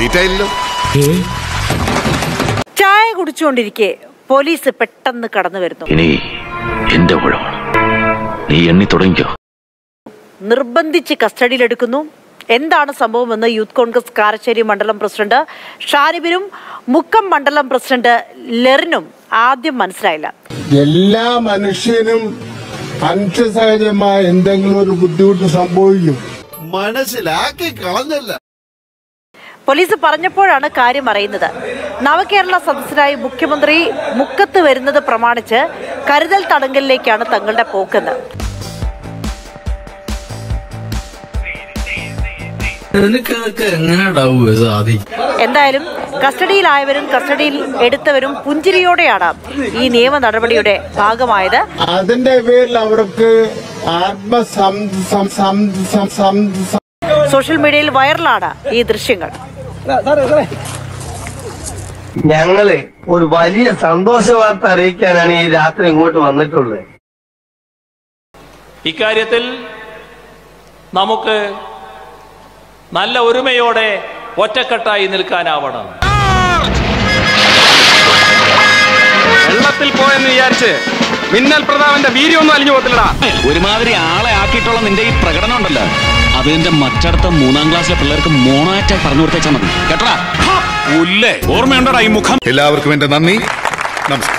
late ആയില്ലല്ലോ ചായ കുടിച്ചുകൊണ്ടിരിക്കെ police പെട്ടെന്ന് കടന്നു വരുന്നു ഇനി എന്റെ ഊഴമാണ് നീ എണ്ണി തുടങ്ങിക്കോ നിർബന്ധിച്ച് കസ്റ്റഡിയിലെടുക്കുന്നു എന്താണ് സംഭവമെന്ന് യൂത്ത് കോൺഗ്രസ് കാരശ്ശേരി മണ്ഡലം പ്രസിഡന്റ് ഷാനിബിനും മുക്കം മണ്ഡലം പ്രസിഡന്റ് ലെറിനും ആദ്യം മനസ്സിലായില്ല എല്ലാ മനുഷ്യനും മനുഷ്യസഹജമായ എന്തെങ്കിലും ഒരു ബുദ്ധിമുട്ട് സംഭവിക്കും മനസ്സിലാക്കി കളഞ്ഞല്ല പോലീസ് പറഞ്ഞപ്പോഴാണ് കാര്യം അറിയുന്നത് നവകേരള സദസ്സിനായി മുഖ്യമന്ത്രി മുക്കത്ത് വരുന്നത് പ്രമാണിച്ച് കരുതൽ തടങ്കലിലേക്കാണ് തങ്ങളുടെ പോക്കെന്ന് നിനക്കൊക്കെ എങ്ങനെയാടാവുക സാധി എന്തായാലും കസ്റ്റഡിയിലായവരും കസ്റ്റഡിയിൽ എടുത്തവരും പുഞ്ചിരിയോടെയാണ് ഈ നിയമ നടപടിയുടെ ഭാഗമായത് അതിന്റെ പേരിൽ അവർക്ക് ആത്മസം സം- സം- സം- സം- സം- സോഷ്യൽ മീഡിയയിൽ വൈറലാണ് ഈ ദൃശ്യങ്ങൾ ഞങ്ങള് ഒരു വലിയ സന്തോഷ വാർത്ത അറിയിക്കാനാണ് ഈ രാത്രി ഇങ്ങോട്ട് വന്നിട്ടുള്ളത് ഇക്കാര്യത്തിൽ നമുക്ക് നല്ല ഒരുമയോടെ ഒറ്റക്കെട്ടായി നിൽക്കാനാവണം വെള്ളത്തിൽ പോയെന്ന് വിചാരിച്ച് മിന്നൽ പ്രതാപന്റെ വീര്യമൊന്നും അലിഞ്ഞു പോകത്തില്ലടാ ഒരുമാതിരി ആളെ ആക്കിയിട്ടുള്ള നിന്റെ ഈ പ്രകടനം ഉണ്ടല്ലോ അത് എന്റെ മറ്റടുത്ത മൂന്നാം ക്ലാസ്സിലെ പിള്ളേർക്ക് മോണാറ്റായി പറഞ്ഞു കൊടുത്തേച്ചാൽ മതി കേട്ടോടാ ഓർമ്മയുണ്ടോടാ ഈ മുഖം എല്ലാവർക്കും എന്റെ നന്ദി നമസ്കാരം